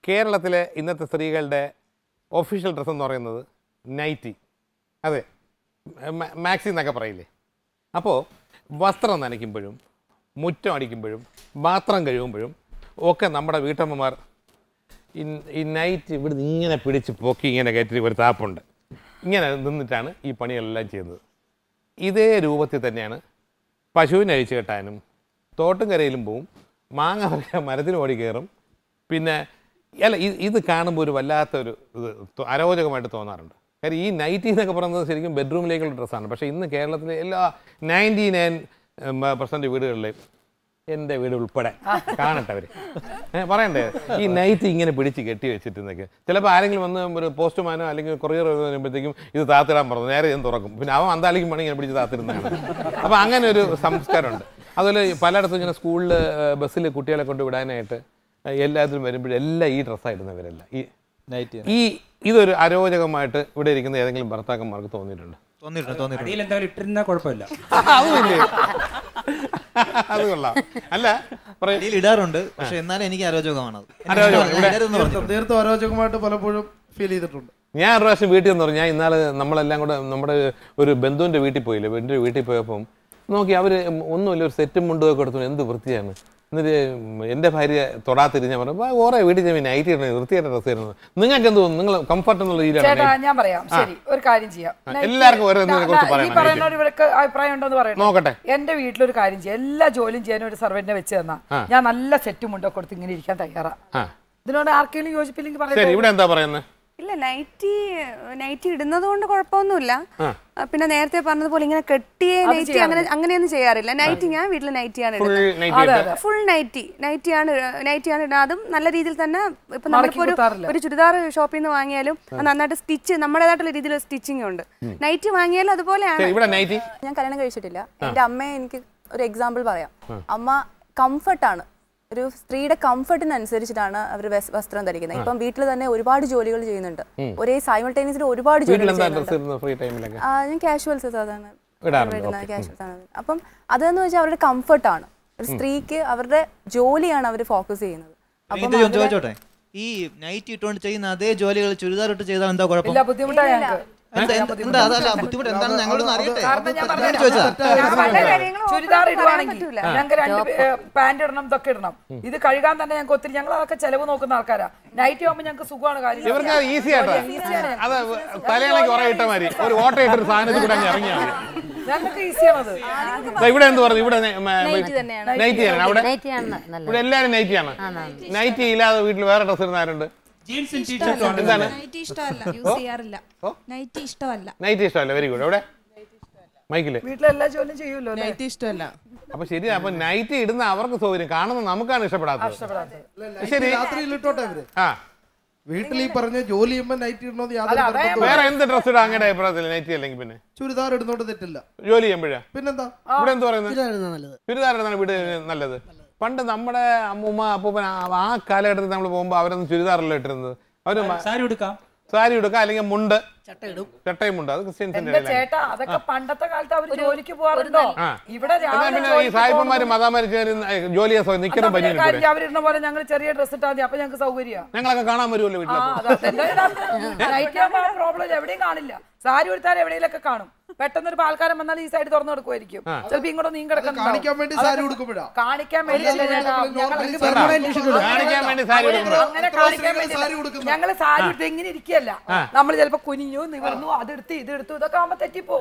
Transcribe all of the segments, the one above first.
കേരളത്തിലെ ഇന്നത്തെ സ്ത്രീകളുടെ ഒഫീഷ്യൽ ഡ്രസ്സ് എന്ന് പറയുന്നത് നൈറ്റി അതെ മ- മാക്സി എന്നൊക്കെ പറയില്ലേ അപ്പോൾ വസ്ത്രം നനയ്ക്കുമ്പോഴും മുറ്റം അടിക്കുമ്പോഴും പാത്രം കഴുകുമ്പോഴും ഒക്കെ നമ്മുടെ വീട്ടമ്മമാർ ഈ ഈ നൈറ്റ് ഇവിടുന്ന് ഇങ്ങനെ പിടിച്ച് പൊക്കി ഇങ്ങനെ കയറ്റി ഒരു താപ്പുണ്ട് ഇങ്ങനെ നിന്നിട്ടാണ് ഈ പണികളെല്ലാം ചെയ്യുന്നത് ഇതേ രൂപത്തിൽ തന്നെയാണ് പശുവിനെ അഴിച്ചു കെട്ടാനും തോട്ടും കരയിലും പോവും മാങ്ങ പറിക്കാൻ മരത്തിന് ഓടി കയറും പിന്നെ അല്ല ഇത് ഇത് കാണുമ്പോൾ ഒരു വല്ലാത്തൊരു ഇത് തോ- അരോചകമായിട്ട് തോന്നാറുണ്ട് കാര്യം ഈ നൈറ്റി എന്നൊക്കെ പറയുന്നത് ശരിക്കും ബെഡ്റൂമിലേക്കുള്ള ഡ്രസ്സാണ് പക്ഷേ ഇന്ന് കേരളത്തിലെ എല്ലാ നയൻറ്റി നയൻ പെർസെൻറ്റ് വീടുകളിലെയും എൻ്റെ വീട് ഉൾപ്പെടെ കാണട്ടെ അവർ പറയണ്ടേ ഈ നൈറ്റ് ഇങ്ങനെ പിടിച്ച് കെട്ടി വെച്ചിട്ടുന്നൊക്കെ ചിലപ്പോൾ ആരെങ്കിലും വന്ന് ഒരു പോസ്റ്റ്മാനോ അല്ലെങ്കിൽ കൊറിയർ വരുമ്പോഴത്തേക്കും ഇത് താത്തിടാൻ പറഞ്ഞു നേരെ ഞാൻ തുറക്കും പിന്നെ അവൻ അന്താളിക്കും പണി ഇങ്ങനെ പിടിച്ച് താത്തിരുന്നതാണ് അപ്പോൾ അങ്ങനെ ഒരു സംസ്കാരമുണ്ട് അതുപോലെ പലയിടത്തും ഇങ്ങനെ സ്കൂളിൽ ബസ്സിൽ കുട്ടികളെ കൊണ്ട് വിടാനായിട്ട് എല്ലാത്തിനും വരുമ്പോഴും എല്ലാം ഈ ഡ്രസ്സായിടുന്നവരല്ല ഈ നൈറ്റ് ഈ ഇതൊരു അരോചകമായിട്ട് ഇവിടെ ഇരിക്കുന്ന ഏതെങ്കിലും ഭർത്താക്കന്മാർക്ക് തോന്നിയിട്ടുണ്ട് തോന്നിയിട്ടുണ്ട് തോന്നിയിട്ടുണ്ട് അടിയിൽ എന്തായാലും ഇട്ടിരുന്നാൽ കുഴപ്പമില്ല അതുമില്ലേ അത് കൊള്ളാം അല്ല പറയൂ. അടിയിൽ ഇടാറുണ്ട് പക്ഷെ എന്നാലും എനിക്ക് അരോചകമാണ് അത്. അരോചകം. ഇവിടെ- ഇടരുതെന്ന് പറഞ്ഞു. തീർത്തും അരോചകമായിട്ട് പലപ്പോഴും ഫീൽ ചെയ്തിട്ടുണ്ട് ഞാൻ ഒരു പ്രാവശ്യം വീട്ടിൽ നിന്ന് പറഞ്ഞു ഞാൻ ഇന്നാള് നമ്മളെല്ലാം കൂടെ നമ്മുടെ ഒരു ബന്ധുവിന്റെ വീട്ടിൽ പോയില്ലേ എൻ്റെ വീട്ടിൽ പോയപ്പം നോക്കി അവര് ഒന്നുമില്ല ഒരു സെറ്റും മുണ്ടും ഒക്കെ എടുത്തു എന്ത് വൃത്തിയാണ് എന്നിട്ട് എൻ്റെ ഭാര്യ തൊടാത്തിരി ഞാൻ പറഞ്ഞു ഓരോ വീട്ടിൽ ചെന്ന് നൈറ്റ് ഇടണേ വൃത്തിയായിട്ട് ഡ്രസ്സ് തരുന്നത് നിങ്ങൾക്ക് എന്ത് തോന്നുന്നു നിങ്ങൾ കംഫർട്ട് എന്നുള്ള ചേട്ടാ രീതിയിലാണ് ഞാൻ പറയാം ശരി ഒരു കാര്യം ചെയ്യാം ആ, എല്ലാവർക്കും ഓരോന്നിനെ കുറിച്ച് ഈ പറയണം. പറയുന്നവർക്ക് അഭിപ്രായം ഉണ്ടോന്ന് പറയണം നോക്കട്ടെ. എന്റെ വീട്ടിലൊരു കാര്യം ചെയ്യാം എല്ലാ ജോലിയും ചെയ്യാൻ ഒരു സർവന്റിനെ വെച്ച് തന്നാ ആ. ഞാൻ നല്ല സെറ്റും മുണ്ടൊക്കെ കൊടുത്ത് ഇങ്ങനെ ഇരിക്കാൻ തയ്യാറാ ആ ഇതിനോട് ആർക്കെങ്കിലും യോജിപ്പില്ലെങ്കിൽ ശരി പറയാം ഇവിടെ എന്താ പറയുന്നത് ഇല്ല നൈറ്റി നൈറ്റി ഇടുന്നത് കൊണ്ട് കുഴപ്പമൊന്നുമില്ല ആ. ആ, പിന്നെ നേരത്തെ പറഞ്ഞതുപോലെ ഇങ്ങനെ കെട്ടിയ അത് നൈറ്റി അങ്ങനെ അങ്ങനെയൊന്നും ചെയ്യാറില്ല നൈറ്റി ഞാൻ വീട്ടിൽ നൈറ്റിയാണ് ഫുൾ ഇടുന്നത് നൈറ്റ് അതെ, ഇട്ട് അതെ. ഫുൾ നൈറ്റി നൈറ്റിയാണ് നൈറ്റിയാണ് ഇടുന്നത് അതും നല്ല രീതിയിൽ തന്നെ ഇപ്പൊ നമ്മളിപ്പോ ഒരു കുത്താറില്ല. ഒരു ചുരിദാർ ഷോപ്പിൽ നിന്ന് വാങ്ങിയാലും അത് നന്നായിട്ട് സ്റ്റിച്ച് നമ്മുടേതായിട്ടുള്ള രീതിയിൽ സ്റ്റിച്ചിങ് ഉണ്ട് നൈറ്റി വാങ്ങിയാലും അതുപോലെയാണ് ശരി ഇവിടെ നൈറ്റി ഞാൻ കല്യാണം കഴിച്ചിട്ടില്ല എന്റെ അമ്മയെ എനിക്ക് ഒരു എക്സാമ്പിൾ പറയാം അമ്മ കംഫർട്ടാണ് ഒരു സ്ത്രീയുടെ കംഫർട്ടിനനുസരിച്ചിട്ടാണ് അവർ വസ്ത്രം ധരിക്കുന്നത് ഇപ്പം വീട്ടിൽ തന്നെ ഒരുപാട് ജോലികൾ ചെയ്യുന്നുണ്ട് ഒരേ സൈമൾട്ടേനിയസിൽ ഒരുപാട് വീട്ടിൽ ജോലികൾ എന്താ ചെയ്യുന്നുണ്ട് ഡ്രസ്സ് ഇടുന്നത് ഫ്രീ ടൈമിലൊക്കെ ആ, ഞാൻ കാഷ്വൽസ് സാധാരണ ഇടാറുണ്ട്, ഇടുന്ന okay. casuals ആണ് അപ്പം അതെന്ന് വെച്ചാൽ അവരുടെ കംഫർട്ടാണ് ഒരു സ്ത്രീക്ക് അവരുടെ ജോലിയാണ് അവർ ഫോക്കസ് ചെയ്യുന്നത് അപ്പം ഇത് ഞാൻ അവരെ- ചോദിച്ചോട്ടെ ഈ നൈറ്റ് ഇട്ടുകൊണ്ട് ചെയ്യുന്ന അതേ ജോലികൾ ചുരിദാർ ഇട്ട് ചെയ്താൽ എന്താ കുഴപ്പം ഇല്ല ബുദ്ധിമുട്ടാ ഞങ്ങൾക്ക് എന്താ എന്താ- എന്താ അതല്ല ബുദ്ധിമുട്ട് എന്താണെന്ന് ഞങ്ങളൊന്ന് അറിയട്ടെ കാരണം ഞാൻ ഞാൻ പറഞ്ഞത് ചോദിച്ചതാ ഞാൻ പല കാര്യങ്ങളും ചുരിദാർ open ആയിട്ട് പറയാൻ ഇടുവാണെങ്കിൽ പറ്റൂല. ഞങ്ങൾക്ക് രണ്ട് പാന്റ് ഇടണം ഇതൊക്കെ ഇടണം ഇത് കഴുകാൻ തന്നെ ഞങ്ങൾക്ക് ഒത്തിരി ഞങ്ങൾ അതൊക്കെ ചെലവ് നോക്കുന്ന ആൾക്കാരാ നൈറ്റ് ആകുമ്പോൾ ഞങ്ങൾക്ക് സുഖമാണ് കാര്യം ഇവർക്ക് ഈസി ആയിട്ടാ ഈസിയാണ് അത് തലയാണെങ്കിൽ കുറെ ഇട്ട മാതിരി ഒരു ഓട്ട ഇട്ടൊരു സാധനത്തിൽ കൂടെ അങ്ങ് ഇറങ്ങിയാൽ മതി ഞങ്ങൾക്ക് ഈസിയാണത് ദാ ഇവിടെ എന്ത് പറഞ്ഞു ഇവിടെ Night തന്നെയാണ്. നൈറ്റി ആണ് അവിടെ നൈറ്റിയാണ് നല്ലത് ഇവിടെ എല്ലാവരും നൈറ്റി ആണ് നൈറ്റി ഇല്ലാതെ വീട്ടിൽ വേറെ ഡ്രസ്സ് ഇടുന്ന ആരുണ്ട് ജീൻസും ടീഷർട്ടും എന്താണ് നൈറ്റി ഇഷ്ടമല്ല യൂസ് ചെയ്യാറില്ല നൈറ്റി ഇഷ്ടമല്ല നൈറ്റി ഇഷ്ടമല്ല വെരി ഗുഡ് എവിടെ മൈക്കില് വീട്ടിലെല്ലാ ജോലിയും ചെയ്യുമല്ലോ അല്ലേ? നൈറ്റി ഇഷ്ടമല്ല അപ്പൊ ശരി അപ്പൊ നൈറ്റി ഇടുന്ന അവർക്ക് സൗകര്യം കാണുന്ന നമുക്കാണ് ഇഷ്ടപ്പെടാത്തത് ഇഷ്ടപ്പെടാത്തത്. ശരി രാത്രിയിൽ ഇട്ടോട്ടെ അവര് ആ വീട്ടിൽ ഈ പറഞ്ഞ ജോലി ചെയ്യുമ്പോ നൈറ്റ് ഇടണമെന്ന് യാതൊരു അല്ല, അതാ ഞാൻ നിർബന്ധവും വേറെ എന്ത് ഡ്രസ് ഇടാൻ അങ്ങയുടെ അഭിപ്രായത്തിൽ നൈറ്റി അല്ലെങ്കിൽ പിന്നെ ചുരിദാർ ഇടുന്നോണ്ട് തെറ്റില്ല ജോലി ചെയ്യുമ്പോഴാ പിന്നെന്താ ഇവിടെ എന്ത് പറയുന്നത് നല്ലത് ചുരിദാറിടാണ് വീട് നല്ലത് പണ്ട് നമ്മുടെ അമ്മൂമ്മ അപ്പൂപ്പൻ ആ- ആ കാലഘട്ടത്തിൽ നമ്മൾ പോകുമ്പോൾ അവരൊന്നും ചുരിദാറല്ല ഇട്ടിരുന്നത് അവര് മ- സാരി എടുക്കാം സാരി ഉടുക്കുക അല്ലെങ്കിൽ മുണ്ട് ചട്ടയും മുണ്ട് അത് ക്രിസ്ത്യൻസിന്റെ എന്റെ ഇടയിലാണ്. ചേട്ടാ അതൊക്കെ പണ്ടത്തെ കാലത്ത് അവര് ജോലിക്ക് പോകാറുണ്ടോ ആ. ഇവിടെ എന്നാ രാവിലെ പിന്നെ ഈ ജോലിക്ക് സായിപ്പന്മാര് പോകുമ്പോ- മതാമാര് ജോലി ചെയ്യാൻ നിക്കറും അപ്പൊ പനിയും കാര്യം അവരിടുന്ന പോലെ ഞങ്ങൾ ചെറിയ ഡ്രസ് ഇട്ടാൽ മതി അപ്പൊ ഞങ്ങൾക്ക് സൗകര്യമാണ് ഞങ്ങളൊക്കെ കാണാൻ വരുമല്ലോ വീട്ടിലൊക്കെ നൈറ്റ് ആകുമ്പോൾ ആ പ്രോബ്ലം എവിടെയും കാണില്ല സാരി എടുത്താൽ എവിടെയെങ്കിലൊക്കെ കാണും പെട്ടെന്ന് ഒരു പാൽക്കാരൻ വന്നാൽ ഈ സൈഡ് തുറന്നു കൊടുക്കുമായിരിക്കും ചിലപ്പോ ഇങ്ങോട്ട് നീ കിടക്കുന്നുണ്ടാവും. കാണിക്കാൻ വേണ്ടി അതൊക്കെ സാരി ഉടുക്കുമ്പോഴാ കാണിക്കാൻ വേണ്ടി അല്ല ചേട്ടാ. normally ഞങ്ങൾ സാരി കാണിക്കാൻ വേണ്ടി സാരി ഉടുക്കുമ്പോൾ അങ്ങനെ എത്രയോ കാണിക്കാൻ സ്ത്രീകൾ വേണ്ടി സാരി ഉടുക്കുന്നു. ഞങ്ങള് സാരി എടുത്ത് ഇങ്ങനെ ഇരിക്കല്ല നമ്മൾ ചിലപ്പോ കുനിഞ്ഞു നിവർന്നു അതെടുത്ത് ഇതെടുത്തു ഇതൊക്കെ ആവുമ്പോ തെറ്റിപ്പോ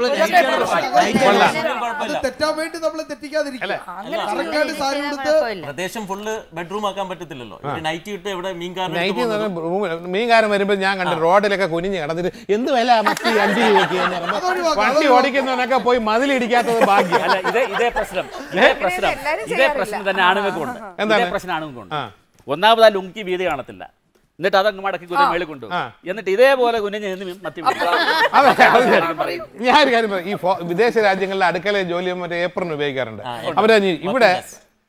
അത് തെറ്റാൻ വേണ്ടി നമ്മളെ തെറ്റിക്കാതിരിക്കുക കറക്റ്റായിട്ട് സാരി ഉടുത്ത് പ്രദേശം ഫുള്ള് ബെഡ്റൂം ആക്കാൻ പറ്റത്തില്ലല്ലോ ഇവിടെ നൈറ്റ് ഇട്ട് എവിടെ മീൻകാരൻ നൈറ്റ് എന്ന് പറഞ്ഞാൽ റൂമിൽ മീൻകാരൻ വരുമ്പോൾ ഞാൻ കണ്ട് റോഡിലൊക്കെ കുനിഞ്ഞ് കിടന്നിട്ട് എന്ത് വില മത്തി അഞ്ച് രൂപയ്ക്ക് എന്ന് പറയുമ്പോൾ അതൊഴിവാക്കാം, വണ്ടി ഓടിക്കുന്നവനൊക്കെ പോയി മതിലിടിക്കാത്തത് ഭാഗ്യം അല്ല ഇതേ ഇതേ പ്രശ്നം ഇതേ പ്രശ്നം എല്ലാവരും ഇതേ ചെയ്യാറില്ല. പ്രശ്നം തന്നെ ആണുങ്ങൾക്കുണ്ട് എന്താണ്? ഇതേ പ്രശ്നം ആണുങ്ങൾക്കുണ്ട് ആ. ഒന്നാമത് ആ ലുങ്കി വീതി കാണത്തില്ല എന്നിട്ട് അതങ്ങ് മടക്കി കുഞ്ഞു മേളിൽ കൊണ്ടുപോകും ആ. എന്നിട്ട് ഇതേപോലെ കുഞ്ഞ് നിന്ന് മത്തി പിടിക്കും. അതെ അത് ശരി. ഞാൻ ഒരു കാര്യം പറയാം ഈ ഫോ- വിദേശ രാജ്യങ്ങളിലെ അടുക്കള ജോലി മറ്റേ ഏപ്രിൽ ഉപയോഗിക്കാറുണ്ട് അവര് പറഞ്ഞു, ഇവിടെ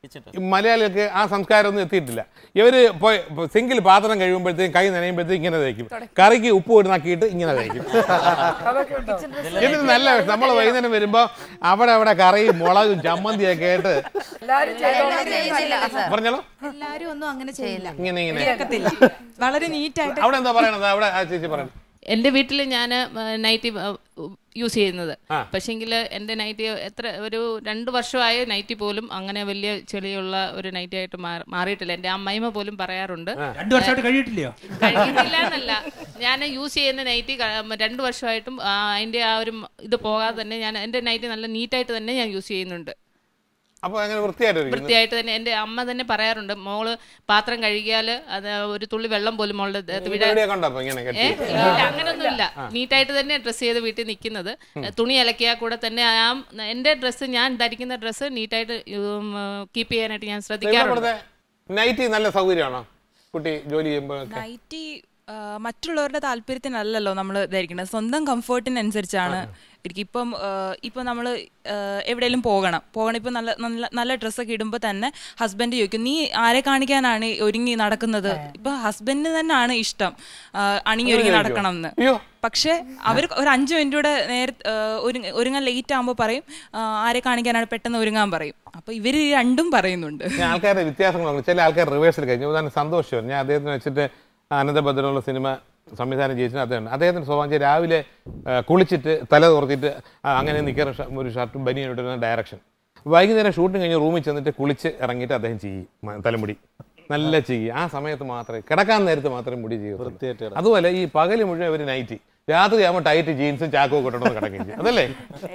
ഈ മലയാളികൾക്ക് ആ സംസ്കാരമൊന്നും എത്തിയിട്ടില്ല ഇവര് പോയി സിങ്കിൽ പാത്രം കഴിയുമ്പോഴത്തേക്കും കൈ നനയുമ്പോഴത്തേക്കും ഇങ്ങനെ തേക്കും കറിക്ക് ഉപ്പ് ഇടുന്നാക്കിയിട്ട് ഇങ്ങനെ തേക്കും അതൊക്കെ ഉണ്ടോ എന്നിട്ട് നല്ല നമ്മൾ വൈകുന്നേരം വരുമ്പോ അവിടെ അവിടെ കറിയും മുളകും ചമ്മന്തിയൊക്കെ ആയിട്ട് എല്ലാരും ചെയ്തോളാം പറഞ്ഞാലോ എല്ലാരും ഒന്നും അങ്ങനെ ചെയ്യില്ല ഇങ്ങനെ ഇങ്ങനെ വളരെ നീറ്റായിട്ട് അവിടെ എന്താ പറയണത് അവിടെ ആ ചേച്ചി പറയണത് എൻ്റെ വീട്ടിൽ ഞാൻ നൈറ്റി യൂസ് ചെയ്യുന്നത് ആ. പക്ഷെങ്കിൽ എൻ്റെ നൈറ്റി എത്ര ഒരു രണ്ട് വർഷമായ നൈറ്റി പോലും അങ്ങനെ വലിയ ചെളിയുള്ള ഒരു നൈറ്റി ആയിട്ട് മാറി- മാറിയിട്ടില്ല എൻ്റെ അമ്മയമ്മ പോലും പറയാറുണ്ട് രണ്ടു വർഷമായിട്ട് കഴിയിട്ടില്ലയോ കഴിയുന്നില്ല എന്നല്ല ഞാൻ യൂസ് ചെയ്യുന്ന നൈറ്റി ക- രണ്ട് വർഷമായിട്ടും ആ, അതിൻ്റെ ആ ഒരു മ- ഇത് പോകാതെ തന്നെ ഞാൻ എൻ്റെ നൈറ്റി നല്ല നീറ്റായിട്ട് തന്നെ ഞാൻ യൂസ് ചെയ്യുന്നുണ്ട് അപ്പൊ അങ്ങനെ വൃത്തിയായിട്ട് ഇരിക്കുന്നു. വൃത്തിയായിട്ട് തന്നെ എൻ്റെ അമ്മ തന്നെ പറയാറുണ്ട് മോള് പാത്രം കഴുകിയാൽ അത് ഒരു തുള്ളി വെള്ളം പോലും മോളുടെ ദേഹത്ത് ഈ വീഴാൻ പരിപാടിയൊക്കെ ഉണ്ടോ അപ്പൊ ഇങ്ങനെ കെട്ടി? ഏ? ഇല്ല, അങ്ങനൊന്നുമില്ല നീറ്റായിട്ട് തന്നെ ഡ്രസ്സ് ചെയ്ത് വീട്ടിൽ നിൽക്കുന്നത് തുണി അലക്കിയാൽ കൂടെ തന്നെ ആ എൻ്റെ ഡ്രസ്സ് ഞാൻ ധരിക്കുന്ന ഡ്രസ്സ് നീറ്റായിട്ട് കീപ്പ് ചെയ്യാനായിട്ട് ഞാൻ ശ്രദ്ധിക്കാറുണ്ട് ഇവിടുത്തെ നൈറ്റി നല്ല സൗകര്യമാണോ കുട്ടി ജോലി ചെയ്യുമ്പോഴൊക്കെ നൈറ്റി ആ, മറ്റുള്ളവരുടെ താല്പര്യത്തിനല്ലല്ലോ നമ്മൾ ധരിക്കുന്നത് സ്വന്തം കംഫർട്ടിനനുസരിച്ചാണ് ഇരിക്കും ഇപ്പം ആ, ഇപ്പം നമ്മൾ എവിടെയെങ്കിലും പോകണം പോകണം ഇപ്പം നല്ല നല്ല നല്ല ഡ്രസ്സൊക്കെ ഇടുമ്പോൾ തന്നെ ഹസ്ബൻഡ് ചോദിക്കും നീ ആരെ കാണിക്കാനാണ് ഒരുങ്ങി നടക്കുന്നത് ഇപ്പം ഹസ്ബൻഡിന് തന്നെയാണ് ഇഷ്ടം ആ, അണിങ്ങി ഒരുങ്ങി നടക്കണം എന്ന് അയ്യോ പക്ഷേ അവർ ഒരു അഞ്ച് മിനിറ്റ് കൂടെ നേരെ ഒരുങ്ങ ഒരുങ്ങാൻ ലേറ്റ് ആകുമ്പോൾ പറയും ആ, ആരെ കാണിക്കാനാണ് പെട്ടെന്ന് ഒരുങ്ങാൻ പറയും അപ്പോൾ ഇവർ രണ്ടും പറയുന്നുണ്ട് ഞാൻ ആൾക്കാരുടെ വ്യത്യാസങ്ങളുണ്ട് ചില ആൾക്കാർ റിവേഴ്സിൽ കഴിഞ്ഞു ഉദാഹരണം സന്തോഷം ഞാൻ അദ്ദേഹത്തിന് വെച്ചിട്ട് അനന്തഭദ്രമുള്ള സിനിമ സംവിധാനം ചെയ്തിട്ട് അദ്ദേഹം അദ്ദേഹത്തിന് സ്വഭാവം വെച്ചാൽ രാവിലെ ആ, കുളിച്ചിട്ട് തല തുറത്തിട്ട് ആ, അങ്ങനെ നിൽക്കുന്ന ഷ- ഒരു ഷർട്ടും ബനിയനും ഇട്ടിരുന്ന ഡയറക്ഷൻ വൈകുന്നേരം ഷൂട്ടിംഗ് കഴിഞ്ഞ് റൂമിൽ ചെന്നിട്ട് കുളിച്ച് ഇറങ്ങിയിട്ട് അദ്ദേഹം ചെയ്യും മ- തലമുടി നല്ല ചെയ്യും ആ സമയത്ത് മാത്രമേ കിടക്കാൻ നേരത്ത് മാത്രമേ മുടി ചെയ്യൂ അതുപോലെ ഈ പകല് മുഴുവൻ ഒരു നൈറ്റി രാത്രി ആകുമ്പോൾ ടൈറ്റ് ജീൻസും ചാക്കും ഒക്കെ ഇട്ടോണ്ട് കിടക്കുകയും ചെയ്യും അതല്ലേ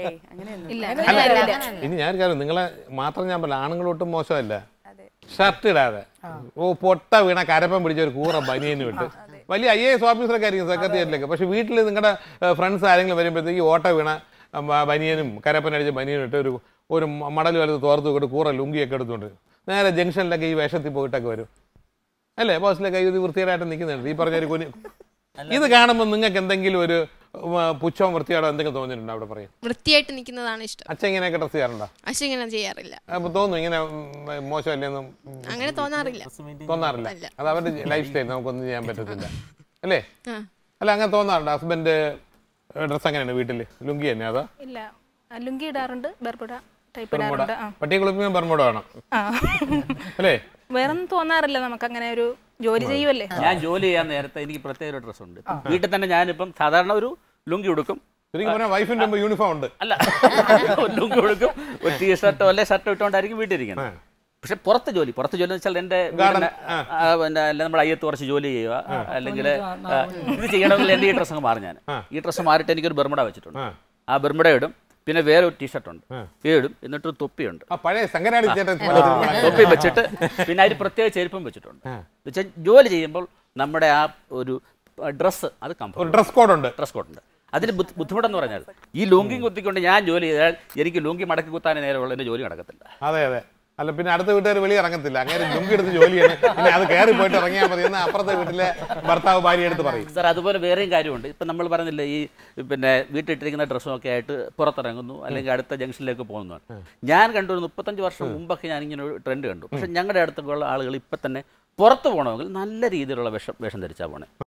അല്ല ഇനി ഞാൻ ഒരു കാര്യം നിങ്ങളെ മാത്രം ഞാൻ പറയില്ല ആണുങ്ങളൊട്ടും മോശമല്ല ഷർട്ട് ഇടാതെ ഓ പൊട്ട വീണ കരപ്പം പിടിച്ച ഒരു കൂറ ബനിയനും ഇട്ട് വലിയ ഐ എ എസ് ഓഫീസറൊക്കെ ആയിരിക്കും സെക്രട്ടേറിയറ്റിലൊക്കെ പക്ഷെ വീട്ടിൽ നിങ്ങളുടെ ഫ്രണ്ട്സ് ആരെങ്കിലും വരുമ്പോഴത്തേക്ക് ഓട്ട വീണ ആ, ബ- ബനിയനും കരപ്പനടിച്ച ബനിയനും ഇട്ട് ഒരു ഒരു മ- മടൽ വലുത് തോർത്ത് വിട്ട് കൂറ ലുങ്കിയൊക്കെ എടുത്തുകൊണ്ട് നേരെ ജംഗ്ഷനിലൊക്കെ ഈ വേഷത്തിൽ പോയിട്ടൊക്കെ വരും അല്ലേ ബോസിലൊക്കെ ഇത് വൃത്തികേടായിട്ട് നിൽക്കുന്നുണ്ട് ഈ പറഞ്ഞ ഒരു കുനി ഇത് കാണുമ്പോൾ നിങ്ങൾക്ക് എന്തെങ്കിലും ഒരു ഉം, പുച്ഛവും വൃത്തിയോടോ എന്തെങ്കിലും തോന്നിയിട്ടുണ്ടോ അവിടെ പറയും വൃത്തിയായിട്ട് നിൽക്കുന്നതാണ് ഇഷ്ടം അച്ഛൻ ഇങ്ങനെയൊക്കെ ഡ്രസ് ചെയ്യാറുണ്ടോ അശ്വ ഇങ്ങനെ ചെയ്യാറില്ല അപ്പൊ തോന്നുന്നു ഇങ്ങനെ ഉം, മോശമല്ലേന്നും ഉം, അങ്ങനെ തോന്നാറില്ല തോന്നാറില്ല അല്ല. അത് അവരുടെ ലൈഫ് സ്റ്റൈൽ നമുക്കൊന്നും ചെയ്യാൻ പറ്റത്തില്ല അല്ലേ ആ. അല്ല അങ്ങനെ തോന്നാറുണ്ട് ഹസ്ബൻഡ് ഡ്രസ് എങ്ങനെയാണ് വീട്ടിൽ ലുങ്കി തന്നെ അതോ ഇല്ല ലുങ്കി ഇടാറുണ്ട് ബർബുഡ ടൈപ്പ് ബർമുഡ ഇടാറുണ്ട് ആ പട്ടിയെ കുളിപ്പിക്കാൻ ബർമുഡ വേണം ആ അല്ലേ വേറൊന്നും തോന്നാറില്ല നമുക്ക് അങ്ങനെ ഒരു ജോലി ചെയ്യുമല്ലേ ഞാൻ ജോലി ചെയ്യാൻ നേരത്തെ എനിക്ക് പ്രത്യേക ഒരു ഡ്രസ് ഉണ്ട് വീട്ടിൽ തന്നെ ഞാനിപ്പം സാധാരണ ഒരു ലുങ്കി ഉടുക്കും ശരിക്കും പറഞ്ഞാൽ വൈഫിന്റെ യൂണിഫോം ഉണ്ട് അല്ല ഒരു ലുങ്കി ഉടുക്കും ഒരു ടീ ഷർട്ടോ അല്ലെ ഷർട്ടോ ഇട്ടുകൊണ്ടായിരിക്കും വീട്ടിലിരിക്കുന്നത് പക്ഷെ പുറത്ത് ജോലി പുറത്ത് ജോലി എന്ന് വെച്ചാൽ എന്റെ Garden, വീടിന്, ആ, പിന്നെ അല്ല നമ്മുടെ അയ്യത്ത് കുറച്ച് ജോലി ചെയ്യുക അല്ലെങ്കിൽ ആ, ഇത് ചെയ്യണമെങ്കിൽ എന്റെ ഈ ഡ്രസ്സ് അങ്ങ് മാറും ഞാൻ ഈ ഡ്രസ്സ് മാറിയിട്ട് എനിക്കൊരു ബർമുട വെച്ചിട്ടുണ്ട് ആ ബർമുട ഇടും പിന്നെ വേറെ ഒരു ടീഷർട്ട് ഉണ്ട് ഇടും എന്നിട്ട് ഒരു തൊപ്പിയുണ്ട് ആ പഴയ സംഗനാടി ചേട്ടൻ തൊപ്പി വെച്ചിട്ട് പിന്നെ അതിന് പ്രത്യേക ചെരുപ്പും വെച്ചിട്ടുണ്ട് വെച്ചാൽ ജോലി ചെയ്യുമ്പോൾ നമ്മുടെ ആ ഒരു ഡ്രസ്സ് അത് ഒരു ഡ്രസ് കോഡ് ഉണ്ട് ഡ്രസ് കോഡ് ഉണ്ട് അതിന് ബുദ്ധി- ബുദ്ധിമുട്ടെന്ന് പറഞ്ഞാൽ ഈ ലുങ്കി കുത്തിക്കൊണ്ട് ഞാൻ ജോലി ചെയ്താൽ എനിക്ക് ലുങ്കി മടക്കി കുത്താനേ നേരമുള്ള എൻ്റെ ജോലി നടക്കത്തില്ല അതെ അതെ അല്ല പിന്നെ അടുത്ത വീട്ടുകാർ വെളി ഇറങ്ങത്തില്ല അങ്ങനെ ലുങ്കി എടുത്ത് ജോലിയാണ് ഇനി അത് കയറി പോയിട്ട് ഇറങ്ങിയാൽ മതി എന്ന് അപ്പുറത്തെ വീട്ടിലെ ഭർത്താവ് ഭാര്യ എടുത്ത് പറയും സാർ അതുപോലെ വേറെയും കാര്യമുണ്ട് ഇപ്പം നമ്മൾ പറഞ്ഞില്ലേ ഈ പിന്നെ വീട്ടിലിട്ടിരിക്കുന്ന ഡ്രസ്സും ഒക്കെ ആയിട്ട് പുറത്തിറങ്ങുന്നു അല്ലെങ്കിൽ അടുത്ത ജംഗ്ഷനിലേക്ക് പോകുന്നു ഞാൻ കണ്ടു ഒരു മുപ്പത്തഞ്ച് വർഷം മുമ്പൊക്കെ ഞാൻ ഇങ്ങനെ ഒരു ട്രെൻഡ് കണ്ടു പക്ഷെ ഞങ്ങളുടെ അടുത്തുള്ള ആളുകൾ ഇപ്പം തന്നെ പുറത്ത് പോകണമെങ്കിൽ നല്ല രീതിയിലുള്ള വേഷം വേഷം ധരിച്ചാൽ പോണേ